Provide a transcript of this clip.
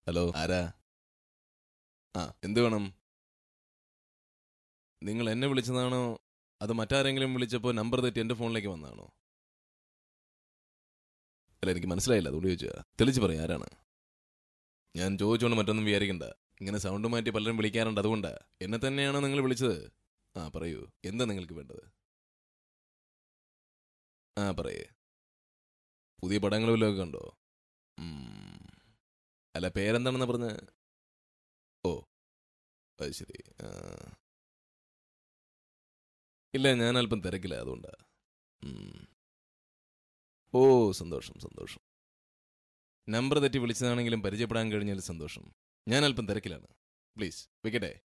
Hello ആരാ ആ എന്ത് വേണം നിങ്ങൾ എന്നെ വിളിച്ചതാണോ അത് മറ്റാരെങ്കിലും വിളിച്ചപ്പോൾ നമ്പർ തെറ്റി എൻ്റെ ഫോണിലേക്ക് വന്നതാണോ അല്ല എനിക്ക് മനസ്സിലായില്ല അതുകൊണ്ട് ചോദിച്ചാ തെളിച്ച് പറയാം ആരാണ് ഞാൻ ചോദിച്ചോണ്ട് മറ്റൊന്നും വിചാരിക്കണ്ട ഇങ്ങനെ സൗണ്ട് മാറ്റി പലരും വിളിക്കാറുണ്ട് അതുകൊണ്ടാ എന്നെ തന്നെയാണോ നിങ്ങൾ വിളിച്ചത് ആ പറയൂ എന്താ നിങ്ങൾക്ക് വേണ്ടത് ആ പറയേ പുതിയ പടങ്ങൾ വല്ലതൊക്കെ കണ്ടോ ഉം. അല്ല പേരെന്താണെന്ന് പറഞ്ഞ് ഓ അത് ശരി ആ. ഇല്ല ഞാൻ അല്പം തിരക്കില്ല അതുകൊണ്ടാ ഉം. ഓ സന്തോഷം സന്തോഷം നമ്പർ തെറ്റി വിളിച്ചതാണെങ്കിലും പരിചയപ്പെടാൻ കഴിഞ്ഞാൽ സന്തോഷം ഞാൻ അല്പം തിരക്കിലാണ് പ്ലീസ് വെക്കട്ടെ